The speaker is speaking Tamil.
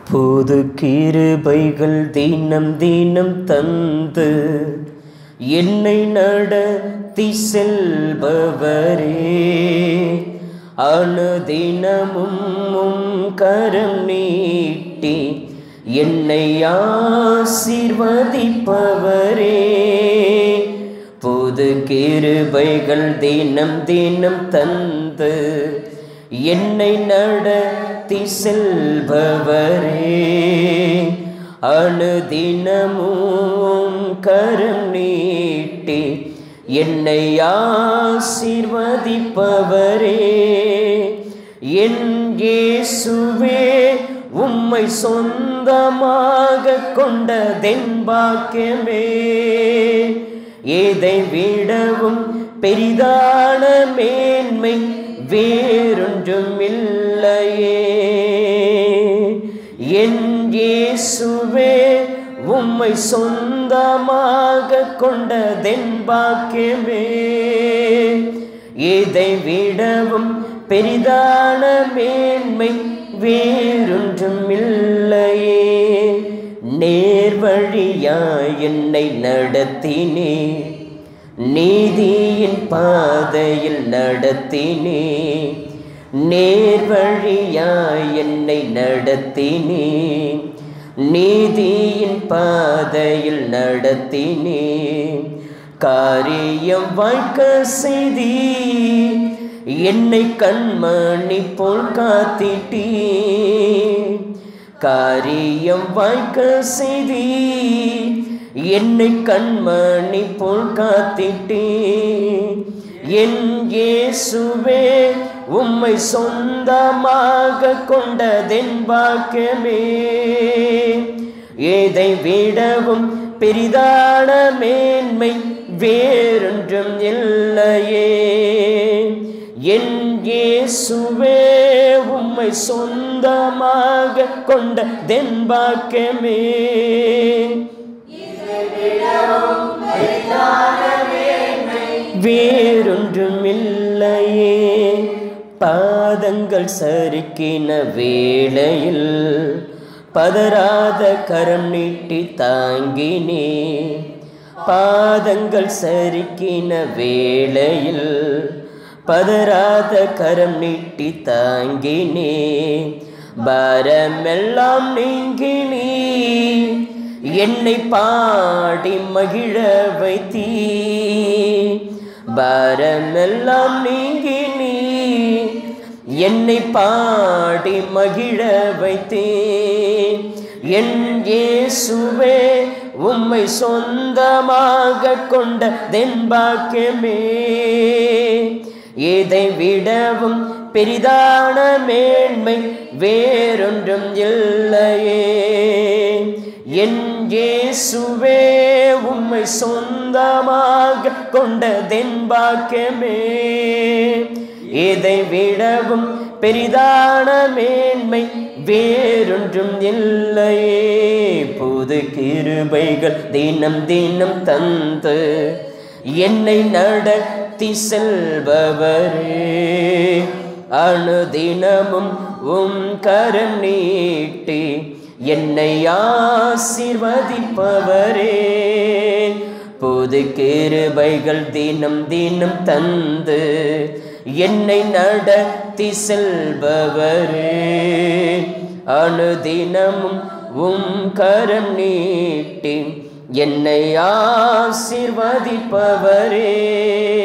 புது கிருபைகள் தினம் தினம் தந்து என்னை நடத்தி செல்பவரே அனுதினமும் உம் கரம் நீட்டி என்னை ஆசீர்வதிப்பவரே புது கிருபைகள் தினம் தினம் தந்து என்னை நடத்தி செல்பவரே அனுதினமும் கரம் நீட்டி என்னை ஆசீர்வதிப்பவரே என் இயேசுவே உம்மை சொந்தமாக கொண்டதென் பாக்கியமே எதை விடவும் பெரிதான மேன்மை வேறொன்றும் இல்லையே என் இயேசுவே உம்மை சொந்தமாக கொண்டதென் பாக்கியமே இதை விடவும் பெரிதான மேன்மை வேறொன்றும் இல்லையே நேர்வழியாய் என்னை நடத்தினே நீதியின் பாதையில் நடத்தினே நேர்வழியாய் என்னை நடத்தினே நீதியின் பாதையில் நடத்தினே காரியம் வாய்க்க செய்தி என்னை கண்மணி போல் காத்திட்டீ காரியம் வாய்க்க செய்தி என்னை கண்மணி போல் காத்திட்டே என் இயேசுவே உம்மை சொந்தமாக கொண்டதென் பாக்கியமே எதை விடவும் பெரிதான மேன்மை வேறொன்றும் இல்லையே என் இயேசுவே உம்மை சொந்தமாக கொண்ட தென்பாக்கமே வேறொன்றும் இல்லையே பாதங்கள் சறுக்கின வேளையில் பதறாத கரம் நீட்டி தாங்கினே பாதங்கள் சறுக்கின வேளையில் பதறாத கரம் நீட்டி தாங்கினே பாரமெல்லாம் நீங்கினே என்னை பாடி மகிழ வைத்தீ பாரமெல்லாம் நீங்கினே என்னை பாடி மகிழ வைத்தேன் என் இயேசுவே உம்மை சொந்தமாக கொண்ட தென்பாக்கியமே இதை விடவும் பெரிதான மேன்மை வேறொன்றும் இல்லையே என் இயேசுவே உம்மை சொந்தமாக கொண்ட தென்பாக்கியமே இதை விடவும் பெரிதான மேன்மை வேறொன்றும் இல்லையே புது கிருபைகள் தினம் தினம் தந்து என்னை நடத்தி செல்பவரே அனுதினமும் உம் கரம் நீட்டி என்னை ஆசீர்வதிப்பவரே புது கிருபைகள் தினம் தினம் தந்து என்னை நடத்தி செல்பவரே அனுதினமும் உம் கரம் நீட்டி என்னை ஆசிர்வதிப்பவரே